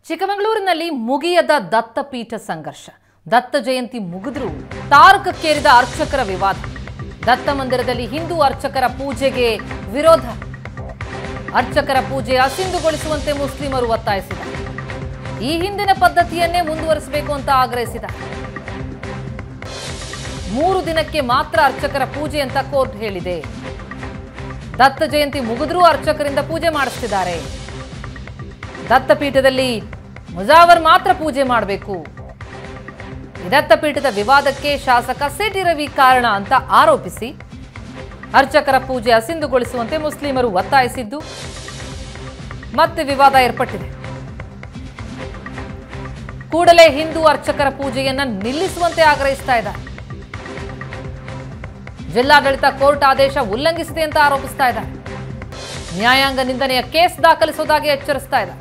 ಚಿಕ್ಕಮಗಳೂರಿನಲ್ಲಿ ಮುಗಿಯದ ದತ್ತಪೀಠ ಸಂಘರ್ಷ ದತ್ತ ಜಯಂತಿ ಮುಗಿದ್ರೂ ತಾರಕಕ್ಕೇರಿದ ಅರ್ಚಕರ ವಿವಾದ ದತ್ತ ಮಂದಿರದಲ್ಲಿ ಹಿಂದೂ ಅರ್ಚಕರ ಪೂಜೆಗೆ ವಿರೋಧ ಅರ್ಚಕರ ಪೂಜೆ ಅಸಿಂಧುಗೊಳಿಸುವಂತೆ ಮುಸ್ಲಿಮರು ಒತ್ತಾಯಿಸಿದ್ದಾರೆ ಈ ಹಿಂದಿನ ಪದ್ಧತಿಯನ್ನೇ ಮುಂದುವರಿಸಬೇಕು ಅಂತ ಆಗ್ರಹಿಸಿದ್ದಾರೆ ಮೂರು ದಿನಕ್ಕೆ ಮಾತ್ರ ಅರ್ಚಕರ ಪೂಜೆ ಅಂತ ಕೋರ್ಟ್ ಹೇಳಿದೆ ದತ್ತ ಜಯಂತಿ ಮುಗಿದ್ರೂ ಅರ್ಚಕರಿಂದ ಪೂಜೆ ಮಾಡಿಸ್ತಿದ್ದಾರೆ ದತ್ತಪೀಠದಲ್ಲಿ ಮುಜಾವರ್ ಮಾತ್ರ ಪೂಜೆ ಮಾಡಬೇಕು ದತ್ತಪೀಠದ ವಿವಾದಕ್ಕೆ ಶಾಸಕ ಸಿಟಿ ರವಿ ಕಾರಣ ಅಂತ ಆರೋಪಿಸಿ ಅರ್ಚಕರ ಪೂಜೆ ಅಸಿಂಧುಗೊಳಿಸುವಂತೆ ಮುಸ್ಲಿಮರು ಒತ್ತಾಯಿಸಿದ್ದು ಮತ್ತೆ ವಿವಾದ ಏರ್ಪಟ್ಟಿದೆ ಕೂಡಲೇ ಹಿಂದೂ ಅರ್ಚಕರ ಪೂಜೆಯನ್ನ ನಿಲ್ಲಿಸುವಂತೆ ಆಗ್ರಹಿಸ್ತಾ ಇದ್ದಾರೆ ಜಿಲ್ಲಾಡಳಿತ ಕೋರ್ಟ್ ಆದೇಶ ಉಲ್ಲಂಘಿಸಿದೆ ಅಂತ ಆರೋಪಿಸ್ತಾ ಇದ್ದಾರೆ ನ್ಯಾಯಾಂಗ ನಿಂದನೆಯ ಕೇಸ್ ದಾಖಲಿಸುವುದಾಗಿ ಎಚ್ಚರಿಸ್ತಾ ಇದ್ದಾರೆ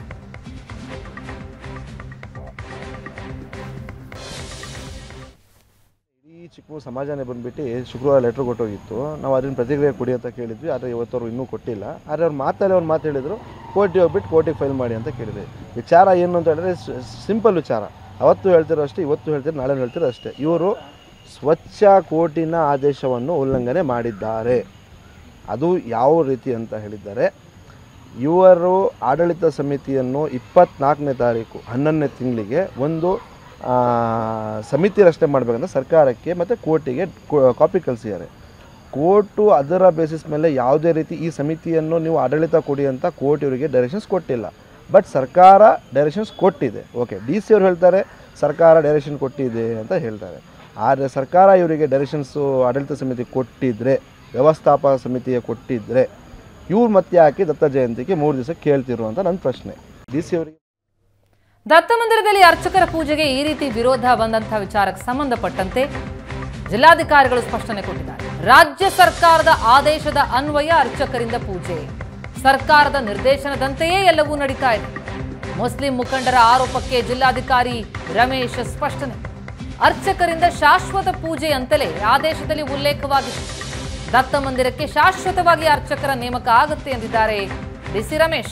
ಇಡೀ ಚಿಕ್ಕ ಸಮಾಜನೇ ಬಂದ್ಬಿಟ್ಟು ಶುಕ್ರವಾರ ಲೆಟ್ರ್ ಕೊಟ್ಟೋಗಿತ್ತು ನಾವು ಅದನ್ನ ಪ್ರತಿಕ್ರಿಯೆ ಕೊಡಿ ಅಂತ ಕೇಳಿದ್ವಿ ಆದರೆ ಇವತ್ತವ್ರು ಇನ್ನೂ ಕೊಟ್ಟಿಲ್ಲ ಆದರೆ ಅವ್ರು ಮಾತಲ್ಲಿ ಅವ್ರು ಮಾತು ಹೇಳಿದ್ರು ಕೋರ್ಟಿಗೆ ಹೋಗ್ಬಿಟ್ಟು ಕೋರ್ಟಿಗೆ ಫೈಲ್ ಮಾಡಿ ಅಂತ ಕೇಳಿದೆ ವಿಚಾರ ಏನು ಅಂತ ಹೇಳಿದ್ರೆ ಸಿಂಪಲ್ ವಿಚಾರ ಅವತ್ತು ಹೇಳ್ತಿರೋ ಅಷ್ಟೇ ಇವತ್ತು ಹೇಳ್ತಿರೋ ನಾಳೆ ಹೇಳ್ತಿರೋ ಅಷ್ಟೇ ಇವರು ಸ್ವಚ್ಛ ಕೋರ್ಟಿನ ಆದೇಶವನ್ನು ಉಲ್ಲಂಘನೆ ಮಾಡಿದ್ದಾರೆ ಅದು ಯಾವ ರೀತಿ ಅಂತ ಹೇಳಿದ್ದಾರೆ ಇವರು ಆಡಳಿತ ಸಮಿತಿಯನ್ನು ಇಪ್ಪತ್ನಾಲ್ಕನೇ ತಾರೀಕು ಹನ್ನೊಂದನೇ ತಿಂಗಳಿಗೆ ಒಂದು ಆ, ಸಮಿತಿ ರಚನೆ ಮಾಡಬೇಕಂತ ಸರ್ಕಾರಕ್ಕೆ ಮತ್ತು ಕೋರ್ಟಿಗೆ ಕಾಪಿ ಕಳಿಸಿದ್ದಾರೆ ಕೋರ್ಟು ಅದರ ಬೇಸಿಸ್ ಮೇಲೆ ಯಾವುದೇ ರೀತಿ ಈ ಸಮಿತಿಯನ್ನು ನೀವು ಆಡಳಿತ ಕೊಡಿ ಅಂತ ಕೋರ್ಟ್ ಇವರಿಗೆ ಡೈರೆಕ್ಷನ್ಸ್ ಕೊಟ್ಟಿಲ್ಲ ಬಟ್ ಸರ್ಕಾರ ಡೈರೆಕ್ಷನ್ಸ್ ಕೊಟ್ಟಿದೆ ಓಕೆ ಡಿ ಸಿ ಅವ್ರು ಹೇಳ್ತಾರೆ ಸರ್ಕಾರ ಡೈರೆಕ್ಷನ್ ಕೊಟ್ಟಿದೆ ಅಂತ ಹೇಳ್ತಾರೆ ಆದರೆ ಸರ್ಕಾರ ಇವರಿಗೆ ಡೈರೆಕ್ಷನ್ಸು ಆಡಳಿತ ಸಮಿತಿ ಕೊಟ್ಟಿದ್ದರೆ ವ್ಯವಸ್ಥಾಪಕ ಸಮಿತಿಗೆ ಕೊಟ್ಟಿದ್ದರೆ ಇವ್ರು ಮತ್ತೆ ಹಾಕಿ ದತ್ತ ಜಯಂತಿಗೆ ಮೂರು ದಿವಸ ಕೇಳ್ತಿರು ಅಂತ ನನ್ನ ಪ್ರಶ್ನೆ ಡಿ ಸಿ ಅವರಿಗೆ ದತ್ತ ಮಂದಿರದಲ್ಲಿ ಅರ್ಚಕರ ಪೂಜೆಗೆ ಈ ರೀತಿ ವಿರೋಧ ಬಂದಂತಹ ವಿಚಾರಕ್ಕೆ ಸಂಬಂಧಪಟ್ಟಂತೆ ಜಿಲ್ಲಾಧಿಕಾರಿಗಳು ಸ್ಪಷ್ಟನೆ ಕೊಟ್ಟಿದ್ದಾರೆ ರಾಜ್ಯ ಸರ್ಕಾರದ ಆದೇಶದ ಅನ್ವಯ ಅರ್ಚಕರಿಂದ ಪೂಜೆ ಸರ್ಕಾರದ ನಿರ್ದೇಶನದಂತೆಯೇ ಎಲ್ಲವೂ ನಡೀತಾ ಇದೆ ಮುಸ್ಲಿಂ ಮುಖಂಡರ ಆರೋಪಕ್ಕೆ ಜಿಲ್ಲಾಧಿಕಾರಿ ರಮೇಶ್ ಸ್ಪಷ್ಟನೆ ಅರ್ಚಕರಿಂದ ಶಾಶ್ವತ ಪೂಜೆ ಅಂತಲೇ ಆದೇಶದಲ್ಲಿ ಉಲ್ಲೇಖವಾಗಿದೆ ದತ್ತ ಮಂದಿರಕ್ಕೆ ಶಾಶ್ವತವಾಗಿ ಅರ್ಚಕರ ನೇಮಕ ಆಗುತ್ತೆ ಎಂದಿದ್ದಾರೆ ಡಿಸಿ ರಮೇಶ್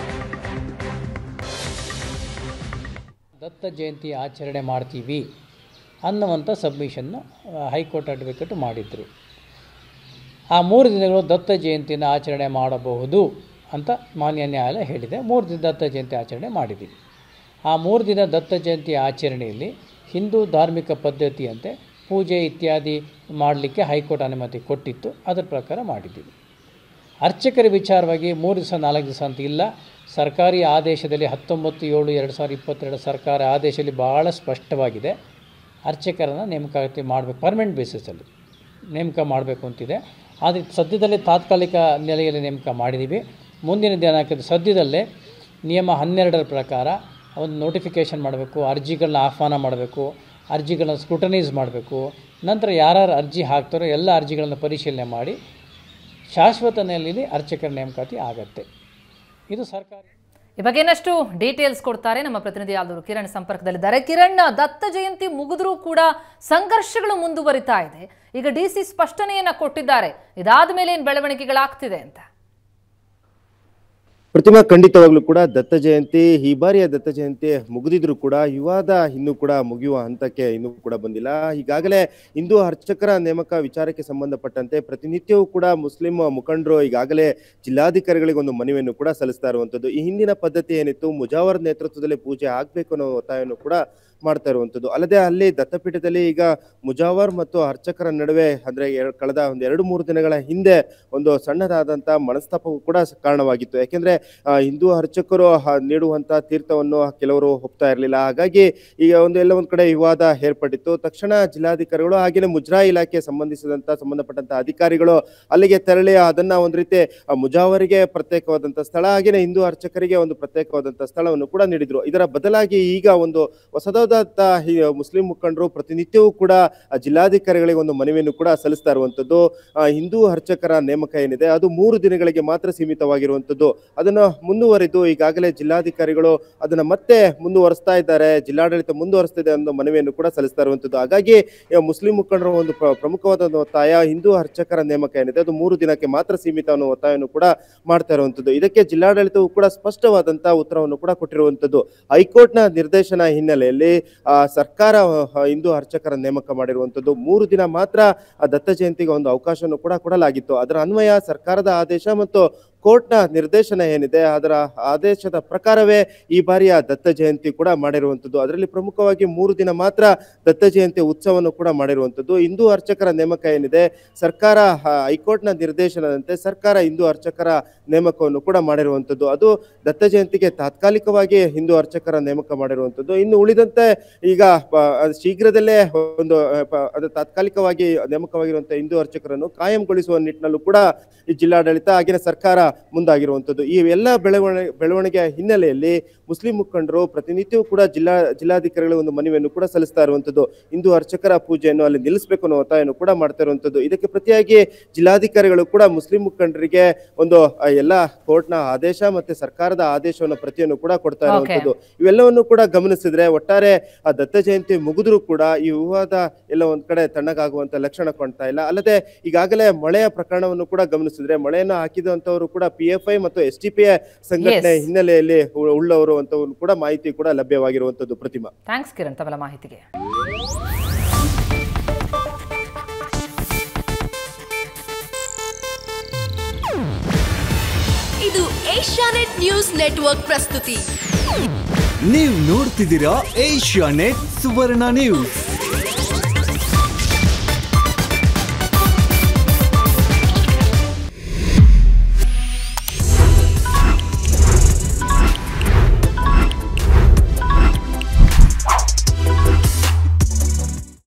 ದತ್ತ ಜಯಂತಿ ಆಚರಣೆ ಮಾಡ್ತೀವಿ ಅನ್ನುವಂಥ ಸಬ್ಮಿಷನ್ನು ಹೈಕೋರ್ಟ್ ಅಡ್ವೊಕೇಟ್ ಮಾಡಿದರು ಆ ಮೂರು ದಿನಗಳು ದತ್ತ ಜಯಂತಿನ ಆಚರಣೆ ಮಾಡಬಹುದು ಅಂತ ಮಾನ್ಯ ನ್ಯಾಯಾಲಯ ಹೇಳಿದೆ ಮೂರು ದಿನ ದತ್ತ ಜಯಂತಿ ಆಚರಣೆ ಮಾಡಿದ್ದೀವಿ ಆ ಮೂರು ದಿನ ದತ್ತ ಜಯಂತಿ ಆಚರಣೆಯಲ್ಲಿ ಹಿಂದೂ ಧಾರ್ಮಿಕ ಪದ್ಧತಿಯಂತೆ ಪೂಜೆ ಇತ್ಯಾದಿ ಮಾಡಲಿಕ್ಕೆ ಹೈಕೋರ್ಟ್ ಅನುಮತಿ ಕೊಟ್ಟಿತ್ತು ಅದರ ಪ್ರಕಾರ ಮಾಡಿದ್ದೀವಿ ಅರ್ಚಕರ ವಿಚಾರವಾಗಿ ಮೂರು ದಿವಸ ನಾಲ್ಕು ದಿವಸ ಅಂತ ಇಲ್ಲ ಸರ್ಕಾರಿ ಆದೇಶದಲ್ಲಿ ಹತ್ತೊಂಬತ್ತು ಏಳು ಎರಡು ಸಾವಿರದ ಇಪ್ಪತ್ತೆರಡು ಸರ್ಕಾರ ಆದೇಶದಲ್ಲಿ ಭಾಳ ಸ್ಪಷ್ಟವಾಗಿದೆ ಅರ್ಚಕರನ್ನು ನೇಮಕಾತಿ ಮಾಡಬೇಕು ಪರ್ಮನೆಂಟ್ ಬೇಸಿಸಲ್ಲಿ ನೇಮಕ ಮಾಡಬೇಕು ಅಂತಿದೆ ಆದರೆ ಸದ್ಯದಲ್ಲೇ ತಾತ್ಕಾಲಿಕ ನೆಲೆಯಲ್ಲಿ ನೇಮಕ ಮಾಡಿದ್ದೀವಿ ಮುಂದಿನ ದಿನಾಂಕದ ಸದ್ಯದಲ್ಲೇ ನಿಯಮ ಹನ್ನೆರಡರ ಪ್ರಕಾರ ಒಂದು ನೋಟಿಫಿಕೇಷನ್ ಮಾಡಬೇಕು ಅರ್ಜಿಗಳನ್ನ ಆಹ್ವಾನ ಮಾಡಬೇಕು ಅರ್ಜಿಗಳನ್ನ ಸ್ಕ್ರೂಟನೈಸ್ ಮಾಡಬೇಕು ನಂತರ ಯಾರ್ಯಾರು ಅರ್ಜಿ ಹಾಕ್ತಾರೋ ಎಲ್ಲ ಅರ್ಜಿಗಳನ್ನು ಪರಿಶೀಲನೆ ಮಾಡಿ ಶಾಶ್ವತ ನೆಲೆಯಲ್ಲಿ ಅರ್ಚಕರ ನೇಮಕಾತಿ ಆಗತ್ತೆ ಇದು ಸರ್ಕಾರಿ ಈ ಬಗ್ಗೆ ಇನ್ನಷ್ಟು ಡೀಟೇಲ್ಸ್ ಕೊಡ್ತಾರೆ ನಮ್ಮ ಪ್ರತಿನಿಧಿ ಆದವರು ಕಿರಣ್ ಸಂಪರ್ಕದಲ್ಲಿದ್ದಾರೆ ಕಿರಣ್ ದತ್ತ ಜಯಂತಿ ಮುಗಿದ್ರೂ ಕೂಡ ಸಂಘರ್ಷಗಳು ಮುಂದುವರಿತಾ ಇದೆ ಈಗ ಡಿ ಸಿ ಸ್ಪಷ್ಟನೆಯನ್ನ ಕೊಟ್ಟಿದ್ದಾರೆ ಇದಾದ ಮೇಲೆ ಏನ್ ಬೆಳವಣಿಗೆಗಳಾಗ್ತಿದೆ ಅಂತ ಪ್ರತಿಮಾ ಖಂಡಿತವಾಗ್ಲೂ ಕೂಡ ದತ್ತ ಜಯಂತಿ ಈ ಬಾರಿಯ ದತ್ತ ಜಯಂತಿ ಮುಗಿದಿದ್ರು ಕೂಡ ವಿವಾದ ಇನ್ನೂ ಕೂಡ ಮುಗಿಯುವ ಹಂತಕ್ಕೆ ಇನ್ನೂ ಕೂಡ ಬಂದಿಲ್ಲ ಈಗಾಗಲೇ ಹಿಂದೂ ಅರ್ಚಕರ ನೇಮಕ ವಿಚಾರಕ್ಕೆ ಸಂಬಂಧಪಟ್ಟಂತೆ ಪ್ರತಿನಿತ್ಯವೂ ಕೂಡ ಮುಸ್ಲಿಂ ಮುಖಂಡರು ಈಗಾಗಲೇ ಜಿಲ್ಲಾಧಿಕಾರಿಗಳಿಗೆ ಒಂದು ಮನವಿಯನ್ನು ಕೂಡ ಸಲ್ಲಿಸ್ತಾ ಇರುವಂತದ್ದು ಈ ಹಿಂದಿನ ಪದ್ಧತಿ ಏನಿತ್ತು ಮುಜಾವರ್ ನೇತೃತ್ವದಲ್ಲಿ ಪೂಜೆ ಆಗ್ಬೇಕು ಅನ್ನೋ ಒತ್ತಾಯವನ್ನು ಕೂಡ ಮಾಡ್ತಾ ಇರುವಂತದ್ದು ಅಲ್ಲದೆ ಅಲ್ಲಿ ದತ್ತಪೀಠದಲ್ಲಿ ಈಗ ಮುಜಾವರ್ ಮತ್ತು ಅರ್ಚಕರ ನಡುವೆ ಅಂದ್ರೆ ಎರ- ಕಳೆದ ಒಂದು ಎರಡು ಮೂರು ದಿನಗಳ ಹಿಂದೆ ಒಂದು ಸಣ್ಣದಾದಂತ ಮನಸ್ತಾಪವು ಕೂಡ ಕಾರಣವಾಗಿತ್ತು ಯಾಕೆಂದ್ರೆ ಆ, ಹಿಂದೂ ಅರ್ಚಕರು ಹ- ನೀಡುವಂತ ತೀರ್ಥವನ್ನು ಕೆಲವರು ಒಪ್ತಾ ಇರಲಿಲ್ಲ ಹಾಗಾಗಿ ಈಗ ಒಂದು ಎಲ್ಲ ಒಂದ್ ಕಡೆ ವಿವಾದ ಏರ್ಪಟ್ಟಿತ್ತು ತಕ್ಷಣ ಜಿಲ್ಲಾಧಿಕಾರಿಗಳು ಹಾಗೇನೆ ಮುಜರಾಯಿ ಇಲಾಖೆ ಸಂಬಂಧಿಸಿದಂತ ಸಂಬಂಧಪಟ್ಟಂತ ಅಧಿಕಾರಿಗಳು ಅಲ್ಲಿಗೆ ತೆರಳಿ ಅದನ್ನ ಒಂದ್ ರೀತಿ ಆ, ಮುಜಾವರಿಗೆ ಪ್ರತ್ಯೇಕವಾದಂತ ಸ್ಥಳ ಹಾಗೇನೆ ಹಿಂದೂ ಅರ್ಚಕರಿಗೆ ಒಂದು ಪ್ರತ್ಯೇಕವಾದಂತ ಸ್ಥಳವನ್ನು ಕೂಡ ನೀಡಿದ್ರು ಇದರ ಬದಲಾಗಿ ಈಗ ಒಂದು ಹೊಸದಾದ ವಿರೋಧಾತ್ತ ಈ ಮುಸ್ಲಿಂ ಮುಖಂಡರು ಪ್ರತಿನಿತ್ಯವೂ ಕೂಡ ಆ ಜಿಲ್ಲಾಧಿಕಾರಿಗಳಿಗೆ ಒಂದು ಮನವಿಯನ್ನು ಕೂಡ ಸಲ್ಲಿಸ್ತಾ ಇರುವಂತದ್ದು ಆ, ಹಿಂದೂ ಅರ್ಚಕರ ನೇಮಕ ಏನಿದೆ ಅದು ಮೂರು ದಿನಗಳಿಗೆ ಮಾತ್ರ ಸೀಮಿತವಾಗಿರುವಂತದ್ದು ಅದನ್ನ ಮುಂದುವರಿದು ಈಗಾಗಲೇ ಜಿಲ್ಲಾಧಿಕಾರಿಗಳು ಅದನ್ನ ಮತ್ತೆ ಮುಂದುವರಿಸ್ತಾ ಇದ್ದಾರೆ ಜಿಲ್ಲಾಡಳಿತ ಮುಂದುವರಿಸ್ತಿದೆ ಅನ್ನೋ ಮನವಿಯನ್ನು ಕೂಡ ಸಲ್ಲಿಸ್ತಾ ಇರುವಂತದ್ದು ಹಾಗಾಗಿ ಈ ಮುಸ್ಲಿಂ ಮುಖಂಡರ ಒಂದು ಪ್ರ- ಪ್ರಮುಖವಾದ ಒಂದು ಒತ್ತಾಯ ಹಿಂದೂ ಅರ್ಚಕರ ನೇಮಕ ಏನಿದೆ ಅದು ಮೂರು ದಿನಕ್ಕೆ ಮಾತ್ರ ಸೀಮಿತ ಅನ್ನೋ ಒತ್ತಾಯವನ್ನು ಕೂಡ ಮಾಡ್ತಾ ಇರುವಂತದ್ದು ಇದಕ್ಕೆ ಜಿಲ್ಲಾಡಳಿತವು ಕೂಡ ಸ್ಪಷ್ಟವಾದಂತಹ ಉತ್ತರವನ್ನು ಕೂಡ ಕೊಟ್ಟಿರುವಂತದ್ದು ಹೈಕೋರ್ಟ್ನ ನಿರ್ದೇಶನ ಹಿನ್ನೆಲೆಯಲ್ಲಿ ಆ, ಸರ್ಕಾರ ಆ, ಹಿಂದೂ ಅರ್ಚಕರ ನೇಮಕ ಮಾಡಿರುವಂತದ್ದು ಮೂರು ದಿನ ಮಾತ್ರ ಆ ದತ್ತ ಜಯಂತಿಗೆ ಒಂದು ಅವಕಾಶವನ್ನು ಕೂಡ ಕೊಡಲಾಗಿತ್ತು ಅದರ ಅನ್ವಯ ಸರ್ಕಾರದ ಆದೇಶ ಮತ್ತು ಕೋರ್ಟ್ನ ನಿರ್ದೇಶನ ಏನಿದೆ ಅದರ ಆದೇಶದ ಪ್ರಕಾರವೇ ಈ ಬಾರಿಯ ದತ್ತ ಜಯಂತಿ ಕೂಡ ಮಾಡಿರುವಂಥದ್ದು ಅದರಲ್ಲಿ ಪ್ರಮುಖವಾಗಿ ಮೂರು ದಿನ ಮಾತ್ರ ದತ್ತ ಜಯಂತಿ ಉತ್ಸವವನ್ನು ಕೂಡ ಮಾಡಿರುವಂಥದ್ದು ಹಿಂದೂ ಅರ್ಚಕರ ನೇಮಕ ಏನಿದೆ ಸರ್ಕಾರ ಆ, ಹೈಕೋರ್ಟ್ನ ನಿರ್ದೇಶನದಂತೆ ಸರ್ಕಾರ ಹಿಂದೂ ಅರ್ಚಕರ ನೇಮಕವನ್ನು ಕೂಡ ಮಾಡಿರುವಂಥದ್ದು ಅದು ದತ್ತ ಜಯಂತಿಗೆ ತಾತ್ಕಾಲಿಕವಾಗಿ ಹಿಂದೂ ಅರ್ಚಕರ ನೇಮಕ ಮಾಡಿರುವಂಥದ್ದು ಇನ್ನು ಉಳಿದಂತೆ ಈಗ ಪ- ಅದು ಶೀಘ್ರದಲ್ಲೇ ಒಂದು ಆ, ಪ- ಅದು ತಾತ್ಕಾಲಿಕವಾಗಿ ನೇಮಕವಾಗಿರುವಂತಹ ಹಿಂದೂ ಅರ್ಚಕರನ್ನು ಕಾಯಂಗೊಳಿಸುವ ನಿಟ್ಟಿನಲ್ಲೂ ಕೂಡ ಈ ಜಿಲ್ಲಾಡಳಿತ ಆಗಿನ ಸರ್ಕಾರ ಮುಂದಾಗಿರುವಂಥದ್ದು ಈ ಎಲ್ಲ ಬೆಳವಣಿಗೆ ಬೆಳವಣಿಗೆಯ ಹಿನ್ನೆಲೆಯಲ್ಲಿ ಮುಸ್ಲಿಂ ಮುಖಂಡರು ಪ್ರತಿನಿತ್ಯವೂ ಕೂಡ ಜಿಲ್ಲಾ ಜಿಲ್ಲಾಧಿಕಾರಿಗಳ ಒಂದು ಮನವಿಯನ್ನು ಕೂಡ ಸಲ್ಲಿಸ್ತಾ ಇರುವಂಥದ್ದು ಹಿಂದೂ ಅರ್ಚಕರ ಪೂಜೆಯನ್ನು ಅಲ್ಲಿ ನಿಲ್ಲಿಸಬೇಕು ಅನ್ನೋ ಒತ್ತಾಯವನ್ನು ಕೂಡ ಮಾಡ್ತಾ ಇರುವಂಥದ್ದು ಇದಕ್ಕೆ ಪ್ರತಿಯಾಗಿ ಜಿಲ್ಲಾಧಿಕಾರಿಗಳು ಕೂಡ ಮುಸ್ಲಿಂ ಮುಖಂಡರಿಗೆ ಒಂದು ಆ, ಎಲ್ಲ ಕೋರ್ಟ್ನ ಆದೇಶ ಮತ್ತೆ ಸರ್ಕಾರದ ಆದೇಶವನ್ನು ಪ್ರತಿಯನ್ನು ಕೂಡ ಕೊಡ್ತಾ Okay. ಇರುವಂಥದ್ದು ಇವೆಲ್ಲವನ್ನು ಕೂಡ ಗಮನಿಸಿದ್ರೆ ಒಟ್ಟಾರೆ ಆ ದತ್ತ ಜಯಂತಿ ಮುಗಿದ್ರೂ ಕೂಡ ಈ ವಿವಾದ ಎಲ್ಲ ಒಂದ್ ಕಡೆ ತಣ್ಣಗಾಗುವಂತ ಲಕ್ಷಣ ಕಾಣ್ತಾ ಇಲ್ಲ ಅಲ್ಲದೆ ಈಗಾಗಲೇ ಮಳೆಯ ಪ್ರಕರಣವನ್ನು ಕೂಡ ಗಮನಿಸಿದ್ರೆ ಮಳೆಯನ್ನು ಹಾಕಿದಂತವರು ಕೂಡ ಪಿ ಎಫ್ ಐ ಮತ್ತು ಎಸ್ ಟಿ ಪಿ ಸಂಘಟನೆ Yes. ಹಿನ್ನೆಲೆಯಲ್ಲಿ ಉ- ಉಳ್ಳವರು ಅಂತ ಕೂಡ ಮಾಹಿತಿ ಕೂಡ ಲಭ್ಯವಾಗಿರುವಂತದ್ದು ಪ್ರತಿಮಾ ಥ್ಯಾಂಕ್ಸ್ ಕಿರಣ್ ತಮ್ಮೆಲ್ಲ ಮಾಹಿತಿಗೆ ಇದು ಏಷ್ಯಾನೆಟ್ ನ್ಯೂಸ್ ನೆಟ್ವರ್ಕ್ ಪ್ರಸ್ತುತಿ ನೀವು ನೋಡ್ತಿದ್ದೀರಾ ಏಷ್ಯಾ ನೆಟ್ ಸುವರ್ಣ ನ್ಯೂಸ್